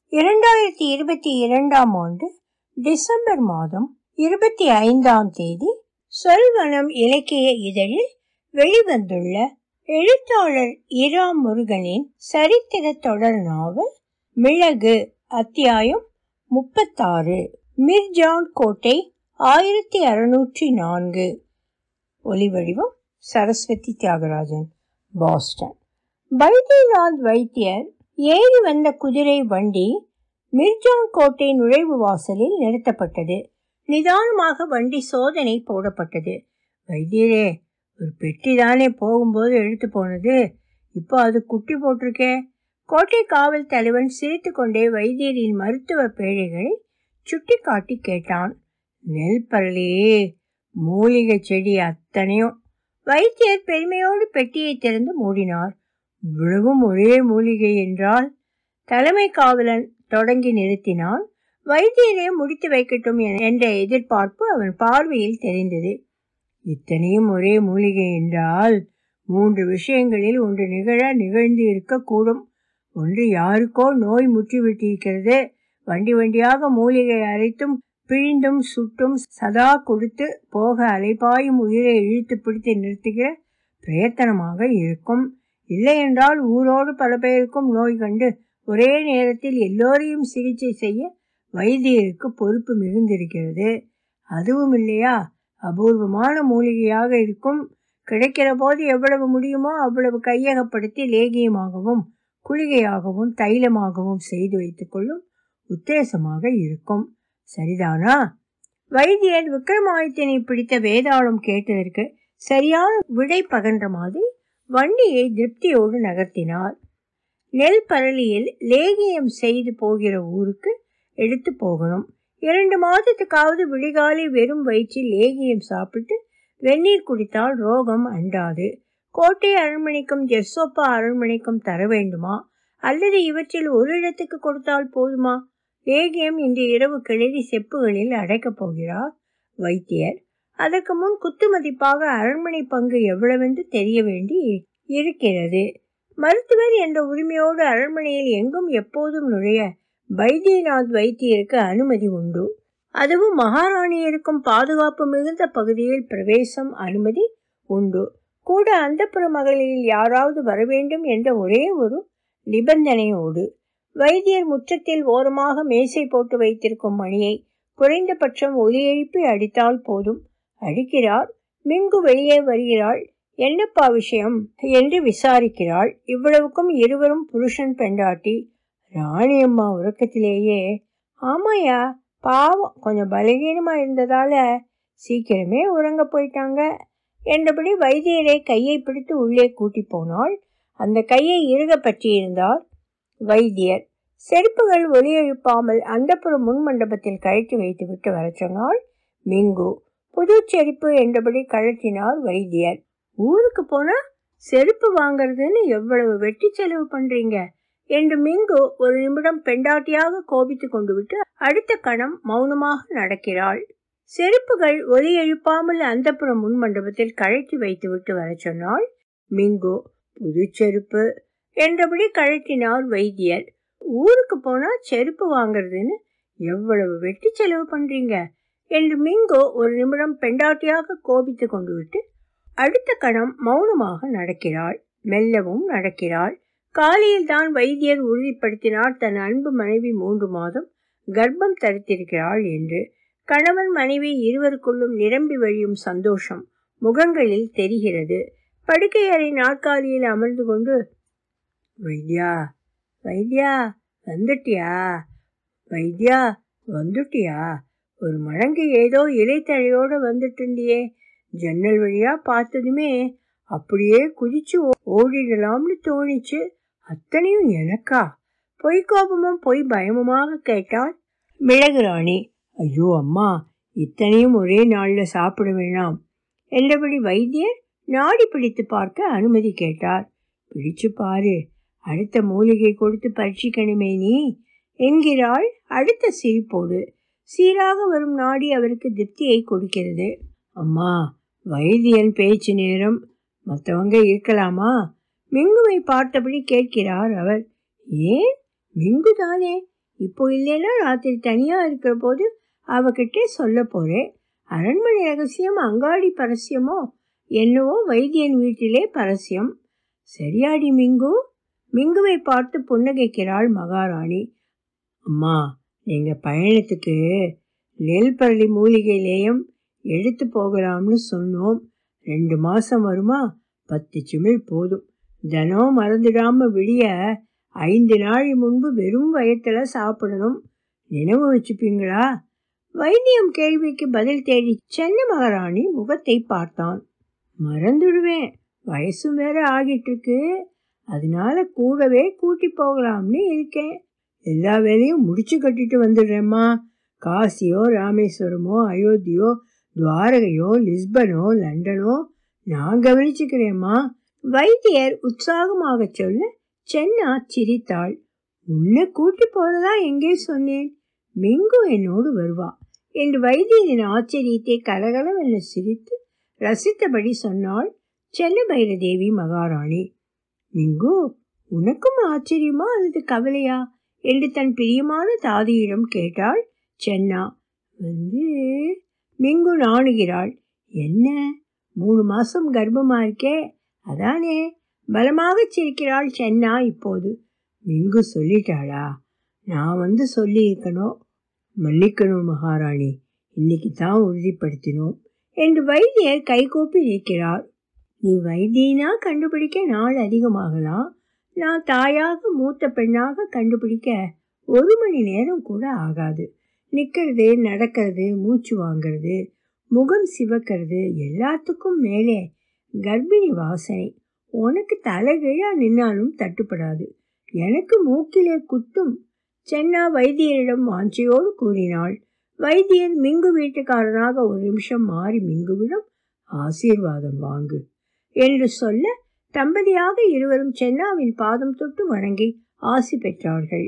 இரண்டாயிரத்தி இருபத்தி இரண்டாம் ஆண்டு டிசம்பர் மாதம் இருபத்தி ஐந்தாம் தேதி சொல்வனம் இலக்கிய இதழில் வெளிவந்துள்ள எழுத்தாளர் இரா முருகனின் சரித்திர தொடர் நாவல் மிளகு அத்தியாயம் முப்பத்தாறு மிர்ஜான் கோட்டை ஆயிரத்தி அறுநூற்றி நான்கு ஒலிவடிவம் சரஸ்வதி தியாகராஜன் பாஸ்டன் பைத்தியநாத் வைத்தியர் ஏறி வந்த குதிரை வண்டி மிர்ஜான் கோட்டை நுழைவு வாசலில் நிறுத்தப்பட்டது நிதானமாக வண்டி சோதனை போடப்பட்டது வைத்தியரே ஒரு பெட்டி தானே போகும்போது எடுத்து போனது இப்போ அது குட்டி போட்டிருக்கே கோட்டை காவல் தலைவன் சிரித்து கொண்டே வைத்தியரின் மருத்துவ பேழைகளை சுட்டி காட்டி கேட்டான் நெல் பரலையே மூலிகை செடி அத்தனையும் வைத்தியர் பெருமையோடு பெட்டியை திறந்து மூடினார் இவ்வளவும் ஒரே மூலிகை என்றால் தலைமை காவலன் தொடங்கி நிறுத்தினான் வைத்தியரே முடித்து வைக்கட்டும் என்ற எதிர்பார்ப்பு அவன் பார்வையில் தெரிந்தது இத்தனையும் ஒரே மூலிகை என்றால் மூன்று விஷயங்களில் ஒன்று நிகழ நிகழ்ந்து இருக்கக்கூடும் ஒன்று யாருக்கோ நோய் முற்றிவிட்டிருக்கிறது வண்டி வண்டியாக மூலிகை அரைத்தும் பிழிந்தும் சுட்டும் சதா கொடுத்து போக அலைபாயும் உயிரை இழுத்து பிடித்து நிறுத்துகிற பிரயத்தனமாக இருக்கும் இல்லையென்றால் ஊரோடு பல பேருக்கும் நோய் கண்டு ஒரே நேரத்தில் எல்லோரையும் சிகிச்சை செய்ய வைத்தியருக்கு பொறுப்பு மிகுந்திருக்கிறது அதுவும் இல்லையா அபூர்வமான மூலிகையாக இருக்கும் கிடைக்கிற போது எவ்வளவு முடியுமோ அவ்வளவு கையகப்படுத்தி லேகியமாகவும் குளிகையாகவும் தைலமாகவும் செய்து வைத்துக்கொள்ளும் உத்தேசமாக இருக்கும் சரிதானா வைத்தியர் விக்ரமாதித்யனை பிடித்த வேதாளம் கேட்டதற்கு சரியான விடை பகன்ற மாதிரி வண்டியை திருப்தியோடு நகர்த்தினார் நெல் பரளியில் லேகியம் செய்து போகிற ஊருக்கு எடுத்து போகணும் இரண்டு மாதத்துக்காவது விடிகாலை வெறும் வயிற்றில் லேகியம் சாப்பிட்டு வெந்நீர் குடித்தால் ரோகம் அண்டாது கோட்டை அரண்மனைக்கும் ஜெர்சோப்பா அரண்மனைக்கும் தர வேண்டுமா அல்லது இவற்றில் ஒரு இடத்துக்கு கொடுத்தால் போதுமா லேகியம் இன்று இரவு கிளறி செப்புகளில் அடைக்கப் போகிறார் வைத்தியர் அதற்கு முன் குத்து மதிப்பாக அரண்மனை பங்கு எவ்வளவென்று தெரிய வேண்டி இருக்கிறது மருத்துவர் என்ற உரிமையோடு அரண்மனையில் எங்கும் எப்போதும் நுழைய பைத்தியநாத் வைத்தியருக்கு அனுமதி உண்டு அதுவும் மகாராணியருக்கும் பாதுகாப்பு மிகுந்த பகுதியில் பிரவேசம் அனுமதி உண்டு கூட அந்தப்புற மகளிரில் யாராவது வர வேண்டும் என்ற ஒரே ஒரு நிபந்தனையோடு வைத்தியர் முற்றத்தில் ஓரமாக மேசை போட்டு வைத்திருக்கும் மணியை குறைந்தபட்சம் ஒலி எழுப்பி அடித்தால் போதும் அடிக்கிறார் மிங்கு வெளியே வருகிறாள் என்னப்பா விஷயம் என்று விசாரிக்கிறாள் இவ்வளவுக்கும் இருவரும் புருஷன் பெண்டாட்டி ராணியம்மா உறக்கத்திலேயே ஆமாயா பாவம் கொஞ்சம் பலகீனமா இருந்ததால சீக்கிரமே உறங்க போயிட்டாங்க என்றபடி வைத்தியரை கையை பிடித்து உள்ளே கூட்டி போனாள் அந்த கையை இறுக பற்றியிருந்தார் வைத்தியர் செருப்புகள் ஒலி எழுப்பாமல் அந்தப்புற முன் மண்டபத்தில் கழட்டி வைத்து விட்டு வர சொன்னாள் மிங்கு புது செருப்பு என்றபடி கழற்றினார் வைத்தியர் ஊருக்கு போனா செருப்பு வாங்கறதுன்னு எவ்வளவு வெட்டி செலவு பண்றீங்க என்று மிங்கு ஒரு நிமிடம் பெண்டாட்டியாக கோபித்து கொண்டு விட்டு அடுத்த கணம் மௌனமாக நடக்கிறாள் செருப்புகள் ஒலி எழுப்பாமல் அந்தப்புற முன் மண்டபத்தில் கழட்டி வைத்து விட்டு வர சொன்னாள் மிங்கு புது செருப்பு என்றபடி கழட்டினார் வைத்தியர் ஊருக்கு போனா செருப்பு வாங்குறதுன்னு எவ்வளவு வெட்டி செலவு பண்றீங்க என்று மிங்கோ ஒரு நிமிடம் பெண்டாட்டியாக கோபித்து கொண்டு விட்டு அடுத்த கணம் மௌனமாக நடக்கிறாள் மெல்லவும் நடக்கிறாள் காலையில் தான் வைத்தியர் உறுதிப்படுத்தினார் தன் அன்பு மனைவி மூன்று மாதம் கர்ப்பம் தரித்திருக்கிறாள் என்று கணவன் மனைவி இருவருக்குள்ளும் நிரம்பி வழியும் சந்தோஷம் முகங்களில் தெரிகிறது படுக்கை அறை நாற்காலியில் அமர்ந்து கொண்டு வைத்தியா வைத்தியா வந்துட்டியா வைத்தியா வந்துட்டியா ஒரு மடங்கு ஏதோ இலைத்தழையோட வந்துட்டு இருந்தியே ஜன்னல் வழியா பார்த்ததுமே அப்படியே குதிச்சு ஓடிடலாம்னு தோணிச்சு அத்தனையும் எனக்கா பொய் கோபமும் பொய் பயமுமாக கேட்டாள் மிளகு ராணி ஐயோ அம்மா இத்தனையும் ஒரே நாள்ல சாப்பிட வேணாம் என்றபடி வைத்தியர் நாடி பிடித்து பார்க்க அனுமதி கேட்டார் பிடிச்சு பாரு அடுத்த மூலிகை கொடுத்து பரீட்சிக்கணுமே நீ என்கிறாள் அடுத்த சிரிப்போடு சீராக வரும் நாடி அவருக்கு திருப்தியை கொடுக்கிறது அம்மா வைத்தியன் பேச்சு நேரம் மற்றவங்க இருக்கலாமா மிங்குவை பார்த்தபடி கேட்கிறார் அவர் ஏன் மிங்கு தானே இப்போ இல்லைன்னா ராத்திரி தனியா இருக்கிற போது அவகிட்டே சொல்ல போறேன் அரண்மனை ரகசியம் அங்காடி பரஸ்யமோ என்னவோ வைத்தியன் வீட்டிலே பரஸ்யம் சரியாடி மிங்கு மிங்குவை பார்த்து புன்னகைக்கிறாள் மகாராணி அம்மா நீங்க பயணத்துக்கு நெல்பரளி மூலிகை லேயம் எடுத்து போகலாம்னு சொன்னோம் ரெண்டு மாசம் வருமா பத்து சிமிழ் போதும் தினம் மறந்துடாம விடிய ஐந்து நாள் முன்பு வெறும் வயத்துல சாப்பிடணும் நினைவு வச்சுப்பீங்களா வைத்தியம் கேள்விக்கு பதில் தேடி சென்ன மகாராணி முகத்தை பார்த்தான் மறந்துடுவேன் வயசும் வேற ஆகிட்டு இருக்கு அதனால கூடவே கூட்டி போகலாம்னு இருக்கேன் எல்லா வேலையும் முடிச்சு கட்டிட்டு வந்துடுறேம்மா காசியோ ராமேஸ்வரமோ அயோத்தியோ துவாரகையோ லிஸ்பனோ லண்டனோ நான் கவனிச்சுக்கிறேம்மா வைத்தியர் உற்சாகமாக சொல்ல சென்னா சிரித்தாள் உன்னை கூட்டி போறதா எங்கே சொன்னேன் மிங்கு என்னோடு வருவா என்று வைத்தியரின் ஆச்சரியத்தை கலகலவென சிரித்து ரசித்தபடி சொன்னாள் சென்ன பைரதேவி மகாராணி மிங்கு உனக்கும் ஆச்சரியமா அல்லது கவலையா என்று தன் பிரியமான தாதியிடம் கேட்டாள் சென்னா வந்து மிங்கு நாணுகிறாள் என்ன மூணு மாசம் கர்ப்பமா இருக்கே அதானே பலமாக சிரிக்கிறாள் சென்னா இப்போது மிங்கு சொல்லிட்டாளா நான் வந்து சொல்லி இருக்கணும் மன்னிக்கணும் மகாராணி இன்னைக்கு தான் உறுதிப்படுத்தினோம் என்று வைத்தியர் கைகூப்பி இருக்கிறார் நீ வைத்தியனா கண்டுபிடிக்க நாள் அதிகமாகலாம் நான் தாயாக மூத்த பெண்ணாக கண்டுபிடிக்க ஒரு மணி நேரம் கூட ஆகாது நிற்கிறது நடக்கிறது மூச்சு வாங்கிறது முகம் சிவக்கிறது எல்லாத்துக்கும் மேலே கர்ப்பிணி வாசனை உனக்கு தலைகீழா நின்னாலும் தட்டுப்படாது எனக்கு மூக்கிலே குத்தும் சென்னா வைத்தியரிடம் வாஞ்சையோடு கூறினாள் வைத்தியர் மிங்கு வீட்டுக்காரனாக ஒரு நிமிஷம் மாறி மிங்குவிடம் ஆசீர்வாதம் வாங்கு என்று சொல்ல தம்பதியாக இருவரும் சென்னாவின் பாதம் தொட்டு வணங்கி ஆசி பெற்றார்கள்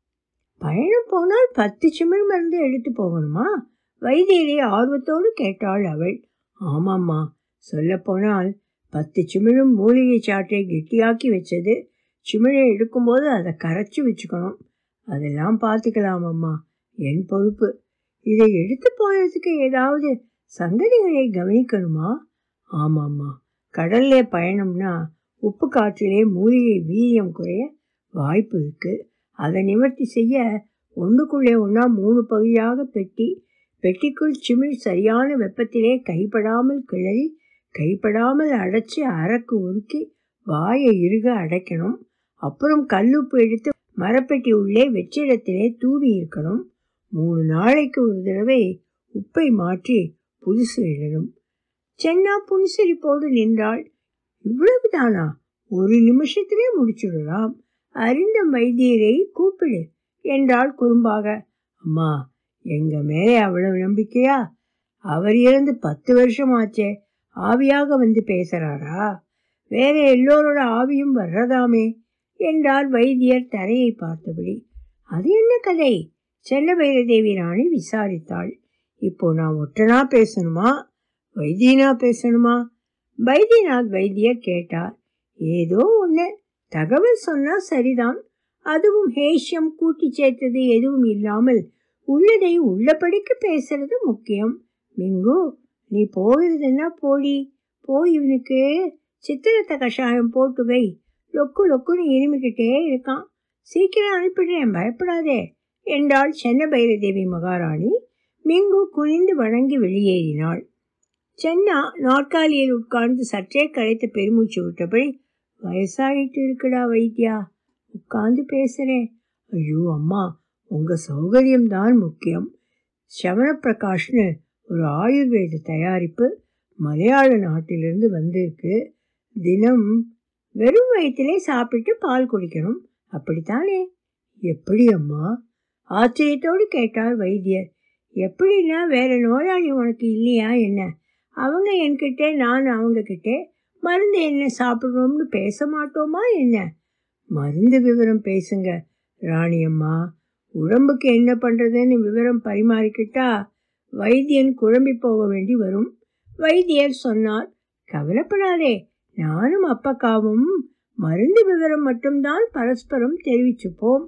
பயணம் போனால் பத்து சிமிழ் மருந்து எடுத்து போகணுமா வைத்தியரை ஆர்வத்தோடு கேட்டாள் அவள் ஆமாம்மா சொல்லப்போனால் பத்து சிமிழும் மூலிகை சாற்றை கெட்டியாக்கி வச்சது சிமிழை எடுக்கும்போது அதை கரைச்சி வச்சுக்கணும் அதெல்லாம் பார்த்துக்கலாம் அம்மா என் பொறுப்பு இதை எடுத்து போயதுக்கு ஏதாவது சங்கதிகளை கவனிக்கணுமா ஆமாம்மா கடல்ல பயணம்னா உப்பு காற்றிலே மூலிகை வீரியம் குறைய வாய்ப்பு இருக்கு அதை நிவர்த்தி செய்ய ஒன்றுக்குள்ளே ஒன்றா மூணு பகுதியாக பெட்டி பெட்டிக்குள் சிமிழ் சரியான வெப்பத்திலே கைப்படாமல் கிளறி கைப்படாமல் அடைச்சி அரக்கு உருக்கி வாயை இறுக அடைக்கணும் அப்புறம் கல்லுப்பு எடுத்து மரப்பெட்டி உள்ளே வெற்றிடத்திலே தூவி இருக்கணும் மூணு நாளைக்கு ஒரு தடவை உப்பை மாற்றி புதுசு இடணும் சென்னா புன்சிரிப்போடு நின்றாள் இவ்வளவுதானா ஒரு நிமிஷத்திலே முடிச்சுடலாம் அறிந்த வைத்தியரை கூப்பிடு என்றாள் குறும்பாக அம்மா எங்க மேலே அவ்வளவு நம்பிக்கையா அவர் இறந்து பத்து வருஷம் ஆச்சே ஆவியாக வந்து பேசுறாரா வேற எல்லோரோட ஆவியும் வர்றதாமே என்றார் வைத்தியர் தரையை பார்த்தபடி அது என்ன கதை செல்ல பைரதேவி ராணி விசாரித்தாள் இப்போ நான் ஒற்றனா பேசணுமா வைத்தியனா பேசணுமா வைத்தியநாத் வைத்தியர் கேட்டார் ஏதோ ஒன்று தகவல் சொன்னா சரிதான் அதுவும் ஹேஷ்யம் கூட்டி சேர்த்தது எதுவும் இல்லாமல் உள்ளதை உள்ளபடிக்கு பேசுறது முக்கியம் மிங்கு நீ போகிறதுன்னா போடி போய் இவனுக்கு சித்திரத்தை கஷாயம் போட்டு வை லொக்கு லொக்குன்னு இருமிக்கிட்டே இருக்கான் சீக்கிரம் அனுப்பிடுறேன் பயப்படாதே என்றாள் சென்ன பைரதேவி மகாராணி மிங்கு குனிந்து வணங்கி வெளியேறினாள் சென்னா நாற்காலியில் உட்கார்ந்து சற்றே களைத்து பெருமூச்சு விட்டபடி வயசாயிட்டு இருக்குடா வைத்தியா உட்கார்ந்து பேசுறேன் ஐயோ அம்மா உங்க சௌகரியம்தான் முக்கியம் சவணப்பிரகாஷ்னு ஒரு ஆயுர்வேத தயாரிப்பு மலையாள நாட்டிலிருந்து வந்திருக்கு தினம் வெறும் வயிற்றிலே சாப்பிட்டு பால் குடிக்கணும் அப்படித்தானே எப்படி அம்மா ஆச்சரியத்தோடு கேட்டார் வைத்தியர் எப்படின்னா வேற நோயாளி உனக்கு இல்லையா என்ன அவங்க என்கிட்ட நான் அவங்க கிட்ட மருந்து என்ன சாப்பிடணும்னு பேச மாட்டோமா என்ன மருந்து விவரம் பேசுங்க ராணியம்மா உடம்புக்கு என்ன பண்றதுன்னு விவரம் பரிமாறிக்கிட்டா வைத்தியன் குழம்பி போக வேண்டி வரும் வைத்தியர் சொன்னார் கவலைப்படாதே நானும் அப்பக்காவும் மருந்து விவரம் மட்டும்தான் பரஸ்பரம் தெரிவிச்சுப்போம்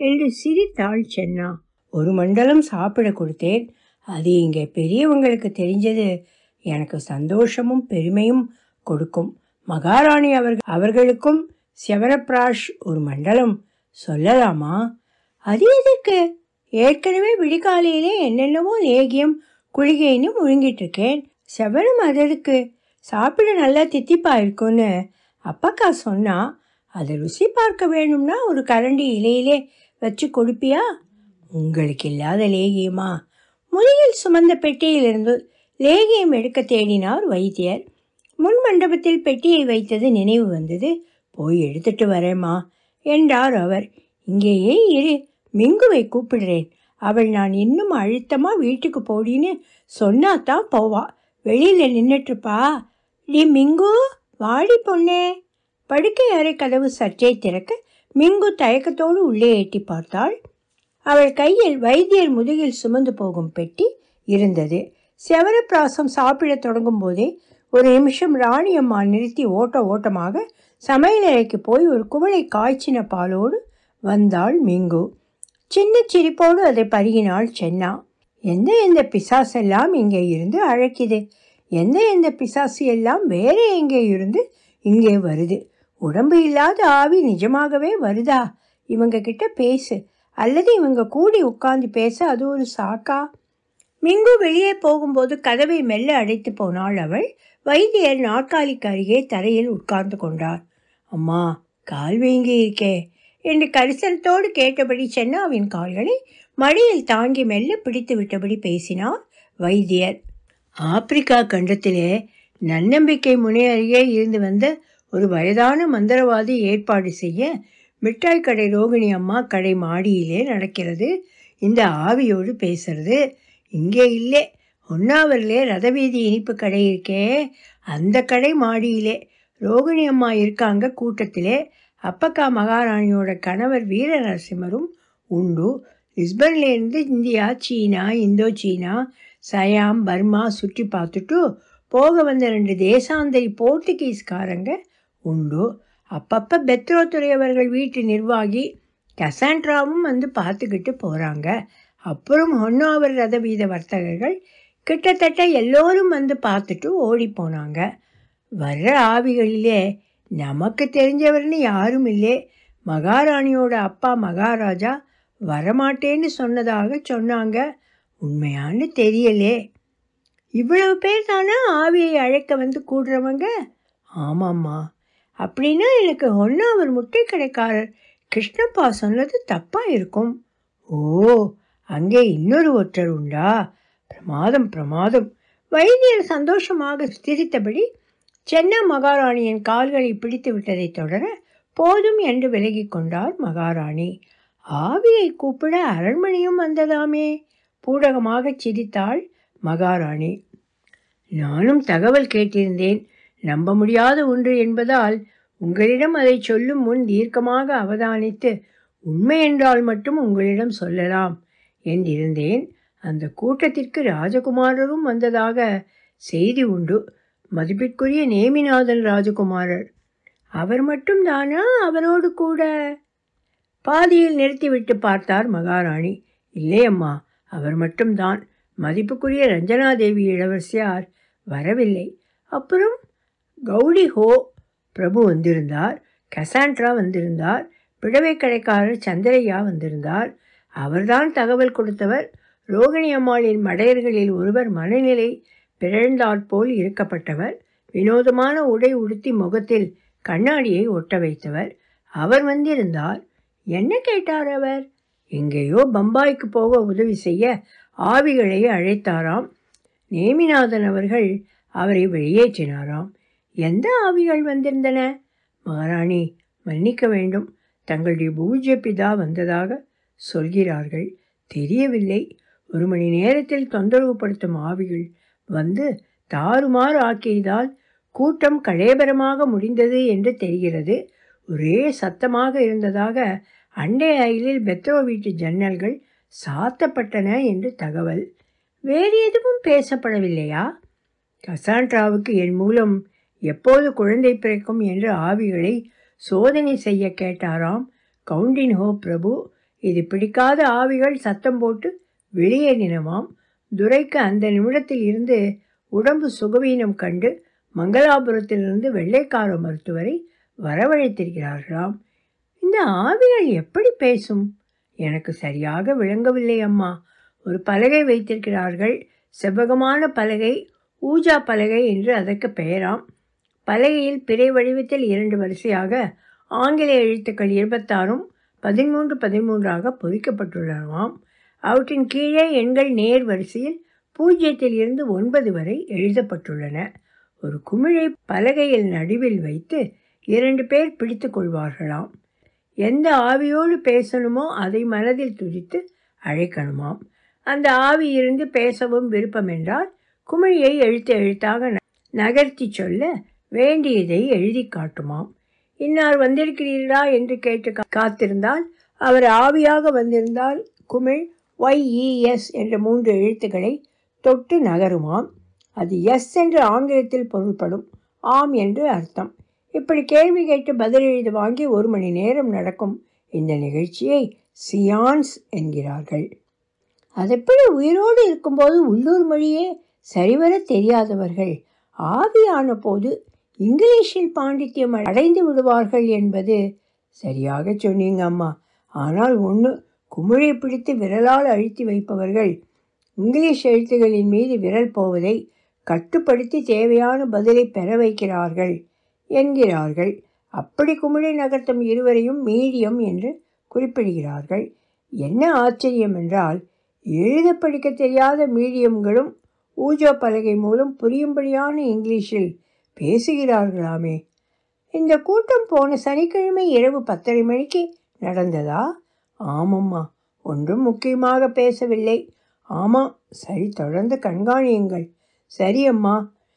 என்று சிரித்தாள் சென்னா ஒரு மண்டலம் சாப்பிட கொடுத்தேன் அது இங்கே பெரியவங்களுக்கு தெரிஞ்சது எனக்கு சந்தோஷமும் பெருமையும் கொடுக்கும் மகாராணி அவர்கள் அவர்களுக்கும் செவரப்பிராஷ் ஒரு மண்டலம் சொல்லலாமா அது எதுக்கு ஏற்கனவே விடிகாலையிலே என்னென்னவோ லேகியம் குளிகைன்னு முழுங்கிட்டு இருக்கேன் செவரும் அதற்கு சாப்பிட நல்லா தித்திப்பா இருக்கும்னு அப்பக்கா சொன்னா அதை ருசி பார்க்க வேணும்னா ஒரு கரண்டி இலையிலே வச்சு கொடுப்பியா உங்களுக்கு இல்லாத லேகியமா முதுகில் சுமந்த பெட்டியிலிருந்து லேகியம் எடுக்க தேடினார் வைத்தியர் முன் மண்டபத்தில் பெட்டியை வைத்தது நினைவு வந்தது போய் எடுத்துட்டு வரேம்மா என்றார் அவர் இங்கேயே இரு மிங்குவை கூப்பிடுறேன் அவள் நான் இன்னும் அழுத்தமா வீட்டுக்கு போடின்னு சொன்னாதான் போவா வெளியில நின்னுட்டுப்பா டி மிங்கு வாடி பொண்ணே படுக்கை அறை கதவு சற்றே திறக்க மிங்கு தயக்கத்தோடு உள்ளே எட்டி பார்த்தாள் அவள் கையில் வைத்தியர் முதுகில் சுமந்து போகும் பெட்டி இருந்தது செவரப்பிராசம் சாப்பிடத் தொடங்கும் போதே ஒரு நிமிஷம் ராணியம்மா நிறுத்தி ஓட்ட ஓட்டமாக சமையலறைக்கு போய் ஒரு குவளை காய்ச்சின பாலோடு வந்தாள் மிங்கு சின்ன சிரிப்போடு அதை பருகினாள் சென்னா எந்த எந்த பிசாசெல்லாம் இங்கே இருந்து அழைக்குது எந்த எந்த பிசாசு எல்லாம் வேற எங்கே இருந்து இங்கே வருது உடம்பு இல்லாத ஆவி நிஜமாகவே வருதா இவங்க கிட்ட பேசு அல்லது இவங்க கூடி உட்கார்ந்து பேச அது ஒரு சாக்கா மிங்கு வெளியே போகும்போது கதவை மெல்ல அடைத்து போனாள் அவள் வைத்தியர் நாற்காலிக்கு அருகே தரையில் உட்கார்ந்து கொண்டார் அம்மா கால் வீங்கி இருக்கே என்று கரிசனத்தோடு கேட்டபடி சென்னாவின் கால்களை மடியில் தாங்கி மெல்ல பிடித்து விட்டபடி பேசினார் வைத்தியர் ஆப்பிரிக்கா கண்டத்திலே நன்னம்பிக்கை முனை அருகே இருந்து வந்த ஒரு வயதான மந்திரவாதி ஏற்பாடு செய்ய மிட்டாய் கடை ரோகிணி அம்மா கடை மாடியிலே நடக்கிறது இந்த ஆவியோடு பேசுறது இங்கே இல்லை ஒன்னாவரிலே ரதவீதி இனிப்பு கடை இருக்கே அந்த கடை மாடியிலே ரோகிணி அம்மா இருக்காங்க கூட்டத்திலே அப்பக்கா மகாராணியோட கணவர் வீர நரசிம்மரும் உண்டு லிஸ்பன்லேருந்து இந்தியா சீனா இந்தோ சீனா சயாம் பர்மா சுற்றி பார்த்துட்டு போக வந்த ரெண்டு தேசாந்தரி போர்த்துகீஸ்காரங்க உண்டு அப்பப்போ பெத்ரோத்துறை அவர்கள் வீட்டு நிர்வாகி கசாண்ட்ராவும் வந்து பார்த்துக்கிட்டு போகிறாங்க அப்புறம் ஹொன்னாவர் ரத வீத வர்த்தகர்கள் கிட்டத்தட்ட எல்லோரும் வந்து பார்த்துட்டு ஓடி போனாங்க வர்ற ஆவிகளிலே நமக்கு தெரிஞ்சவர்னு யாரும் இல்லை மகாராணியோட அப்பா மகாராஜா வரமாட்டேன்னு சொன்னதாக சொன்னாங்க உண்மையான்னு தெரியலே இவ்வளவு பேர் தானே ஆவியை அழைக்க வந்து கூடுறவங்க ஆமாம்மா அப்படின்னா எனக்கு ஒன்றாவர் முட்டை கடைக்காரர் கிருஷ்ணப்பா சொன்னது தப்பாக இருக்கும் ஓ அங்கே இன்னொரு ஒற்றர் உண்டா பிரமாதம் பிரமாதம் வைத்தியர் சந்தோஷமாக சிரித்தபடி சென்னை மகாராணியின் கால்களை பிடித்து விட்டதை தொடர போதும் என்று விலகிக் கொண்டார் மகாராணி ஆவியை கூப்பிட அரண்மனையும் வந்ததாமே பூடகமாகச் சிரித்தாள் மகாராணி நானும் தகவல் கேட்டிருந்தேன் நம்ப முடியாத ஒன்று என்பதால் உங்களிடம் அதை சொல்லும் முன் தீர்க்கமாக அவதானித்து உண்மை என்றால் மட்டும் உங்களிடம் சொல்லலாம் என்றிருந்தேன் அந்த கூட்டத்திற்கு ராஜகுமாரரும் வந்ததாக செய்தி உண்டு மதிப்பிற்குரிய நேமிநாதன் ராஜகுமாரர் அவர் மட்டும் தானா அவரோடு கூட பாதியில் நிறுத்திவிட்டு பார்த்தார் மகாராணி இல்லையம்மா அவர் மட்டும்தான் மதிப்புக்குரிய ரஞ்சனாதேவி இளவரசியார் வரவில்லை அப்புறம் கௌடி ஹோ பிரபு வந்திருந்தார் கசாண்ட்ரா வந்திருந்தார் பிடவை கடைக்காரர் சந்திரையா வந்திருந்தார் அவர்தான் தகவல் கொடுத்தவர் ரோகிணி அம்மாளின் மடையர்களில் ஒருவர் மனநிலை பிறழ்ந்தாற்போல் இருக்கப்பட்டவர் வினோதமான உடை உடுத்தி முகத்தில் கண்ணாடியை ஒட்ட வைத்தவர் அவர் வந்திருந்தார் என்ன கேட்டார் அவர் எங்கேயோ பம்பாய்க்கு போக உதவி செய்ய ஆவிகளை அழைத்தாராம் நேமிநாதன் அவர்கள் அவரை வெளியேற்றினாராம் எந்த ஆவிகள் வந்திருந்தன மகாராணி மன்னிக்க வேண்டும் தங்களுடைய பூஜ்ய பிதா வந்ததாக சொல்கிறார்கள் தெரியவில்லை ஒரு மணி நேரத்தில் தொந்தரவுப்படுத்தும் ஆவிகள் வந்து தாறுமாறு ஆக்கியதால் கூட்டம் கலேபரமாக முடிந்தது என்று தெரிகிறது ஒரே சத்தமாக இருந்ததாக அண்டை அயலில் பெத்ரோ வீட்டு ஜன்னல்கள் சாத்தப்பட்டன என்று தகவல் வேறு எதுவும் பேசப்படவில்லையா கசாண்ட்ராவுக்கு என் மூலம் எப்போது குழந்தை பிறக்கும் என்று ஆவிகளை சோதனை செய்ய கேட்டாராம் கவுண்டின் ஹோ பிரபு இது பிடிக்காத ஆவிகள் சத்தம் போட்டு வெளியேறினவாம் துரைக்கு அந்த நிமிடத்தில் இருந்து உடம்பு சுகவீனம் கண்டு மங்களாபுரத்திலிருந்து வெள்ளைக்கார மருத்துவரை வரவழைத்திருக்கிறார்களாம் இந்த ஆவிகள் எப்படி பேசும் எனக்கு சரியாக விளங்கவில்லை அம்மா ஒரு பலகை வைத்திருக்கிறார்கள் செவ்வகமான பலகை ஊஜா பலகை என்று அதற்கு பெயராம் பலகையில் பிறை வடிவத்தில் இரண்டு வரிசையாக ஆங்கில எழுத்துக்கள் இருபத்தாறும் பதிமூன்று பதிமூன்றாக பொறிக்கப்பட்டுள்ளனவாம் அவற்றின் கீழே எண்கள் நேர் வரிசையில் பூஜ்ஜியத்தில் இருந்து ஒன்பது வரை எழுதப்பட்டுள்ளன ஒரு குமிழை பலகையில் நடுவில் வைத்து இரண்டு பேர் பிடித்து கொள்வார்களாம் எந்த ஆவியோடு பேசணுமோ அதை மனதில் துதித்து அழைக்கணுமாம் அந்த ஆவி இருந்து பேசவும் விருப்பம் என்றால் குமிழியை எழுத்து எழுத்தாக நகர்த்தி சொல்ல வேண்டியதை எழுதி காட்டுமாம் இன்னார் வந்திருக்கிறீர்களா என்று கேட்டு காத்திருந்தால் அவர் ஆவியாக வந்திருந்தால் குமிழ் ஒய்இஎஸ் என்ற மூன்று எழுத்துக்களை தொட்டு நகருமாம் அது எஸ் என்று ஆங்கிலத்தில் பொருள்படும் ஆம் என்று அர்த்தம் இப்படி கேள்வி கேட்டு பதில் எழுதி வாங்கி ஒரு மணி நேரம் நடக்கும் இந்த நிகழ்ச்சியை சியான்ஸ் என்கிறார்கள் அதெப்படி உயிரோடு இருக்கும்போது உள்ளூர் மொழியே சரிவர தெரியாதவர்கள் ஆவியான போது இங்கிலீஷில் பாண்டித்யம் அடைந்து விடுவார்கள் என்பது சரியாக சொன்னீங்க அம்மா ஆனால் ஒன்று குமிழை பிடித்து விரலால் அழுத்தி வைப்பவர்கள் இங்கிலீஷ் எழுத்துகளின் மீது விரல் போவதை கட்டுப்படுத்தி தேவையான பதிலை பெற வைக்கிறார்கள் என்கிறார்கள் அப்படி குமிழை நகர்த்தும் இருவரையும் மீடியம் என்று குறிப்பிடுகிறார்கள் என்ன ஆச்சரியம் என்றால் எழுத படிக்க தெரியாத மீடியம்களும் ஊஜோ பலகை மூலம் புரியும்படியான இங்கிலீஷில் பேசுகிறார்களாமே இந்த கூட்டம் போன சனிக்கிழமை இரவு பத்தரை மணிக்கு நடந்ததா ஆமம்மா ஒன்றும் முக்கியமாக பேசவில்லை ஆமாம் சரி தொடர்ந்து கண்காணியுங்கள் சரி அம்மா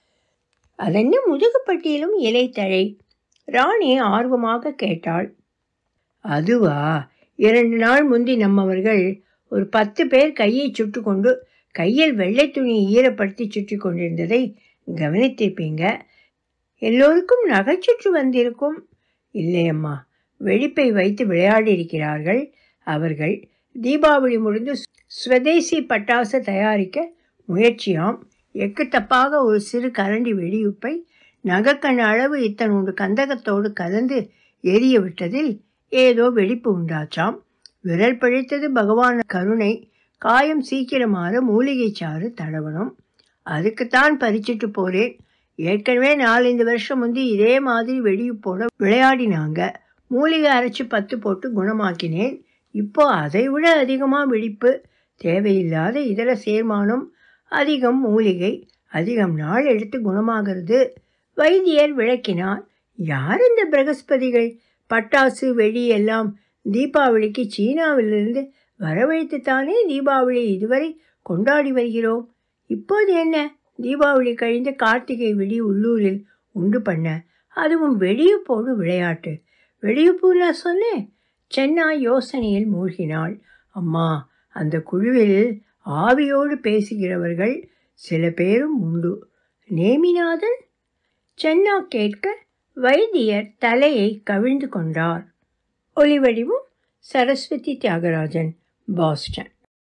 அதென்ன முதுகுப்பட்டியிலும் இலைத்தழை ராணி ஆர்வமாக கேட்டாள் அதுவா இரண்டு நாள் முந்தி நம்மவர்கள் ஒரு பத்து பேர் கையை சுட்டு கொண்டு கையில் வெள்ளை துணியை ஈரப்படுத்தி சுற்றி கொண்டிருந்ததை கவனித்திருப்பீங்க எல்லோருக்கும் நகைச்சுற்று வந்திருக்கும் இல்லையம்மா வெடிப்பை வைத்து விளையாடி இருக்கிறார்கள் அவர்கள் தீபாவளி முடிந்து ஸ்வதேசி பட்டாசு தயாரிக்க முயற்சியாம் எக்கு தப்பாக ஒரு சிறு கரண்டி வெடியுப்பை நகக்கண் அளவு இத்தனோடு கந்தகத்தோடு கலந்து எரிய விட்டதில் ஏதோ வெடிப்பு உண்டாச்சாம் விரல் பிழைத்தது பகவான் கருணை காயம் சீக்கிரமாக மூலிகை சாறு தடவணும் அதுக்குத்தான் பறிச்சிட்டு போறேன் ஏற்கனவே நாலஞ்சு வருஷம் முந்தி இதே மாதிரி வெடியுப்போட விளையாடினாங்க மூலிகை அரைச்சி பத்து போட்டு குணமாக்கினேன் இப்போ அதை விட அதிகமாக வெடிப்பு தேவையில்லாத இதர சேர்மானம் அதிகம் மூலிகை அதிகம் நாள் எடுத்து குணமாகிறது வைத்தியர் விளக்கினார் யார் இந்த பிரகஸ்பதிகள் பட்டாசு வெடி எல்லாம் தீபாவளிக்கு சீனாவிலிருந்து வரவழைத்துத்தானே தீபாவளி இதுவரை கொண்டாடி வருகிறோம் இப்போது என்ன தீபாவளி கழிந்து கார்த்திகை வெடி உள்ளூரில் உண்டு பண்ண அதுவும் வெடியுப்போடு விளையாட்டு வெடியுப்பு நான் சொன்னேன் சென்னா யோசனையில் மூழ்கினாள் அம்மா அந்த குழுவில் ஆவியோடு பேசுகிறவர்கள் சில பேரும் உண்டு நேமிநாதன் சென்னா கேட்க வைத்தியர் தலையை கவிழ்ந்து கொண்டார் ஒலிவடிவும் சரஸ்வதி தியாகராஜன் பாஸ்டன்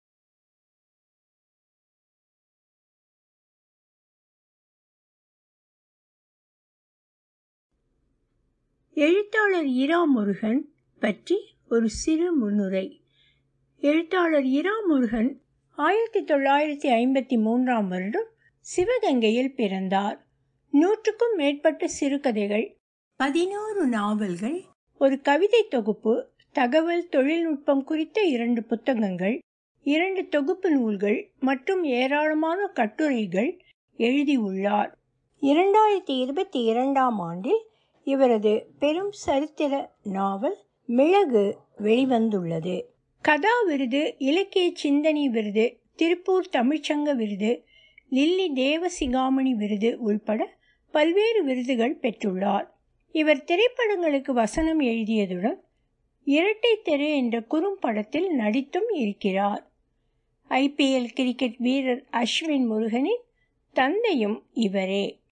எழுத்தாளர் இரா முருகன் பற்றி ஒரு சிறு முன்னுரை எழுத்தாளர் இரா முருகன் ஆயிரத்தி தொள்ளாயிரத்தி ஐம்பத்தி மூன்றாம் வருடம் சிவகங்கையில் பிறந்தார் நூற்றுக்கும் மேற்பட்ட சிறுகதைகள் பதினோரு நாவல்கள் ஒரு கவிதை தொகுப்பு தகவல் தொழில்நுட்பம் குறித்த இரண்டு புத்தகங்கள் இரண்டு தொகுப்பு நூல்கள் மற்றும் ஏராளமான கட்டுரைகள் எழுதியுள்ளார் இரண்டாயிரத்தி இருபத்தி இரண்டாம் ஆண்டில் இவரது பெரும் சரித்திர நாவல் மிளகு வெளிவந்துள்ளது கதா விருது இலக்கிய சிந்தனை விருது திருப்பூர் தமிழ்ச்சங்க விருது லில்லி தேவசிகாமணி விருது உள்பட பல்வேறு விருதுகள் பெற்றுள்ளார் இவர் திரைப்படங்களுக்கு வசனம் எழுதியதுடன் இரட்டை தெரு என்ற குறும்படத்தில் நடித்தும் இருக்கிறார் ஐபிஎல் கிரிக்கெட் வீரர் அஸ்வின் முருகனின் தந்தையும் இவரே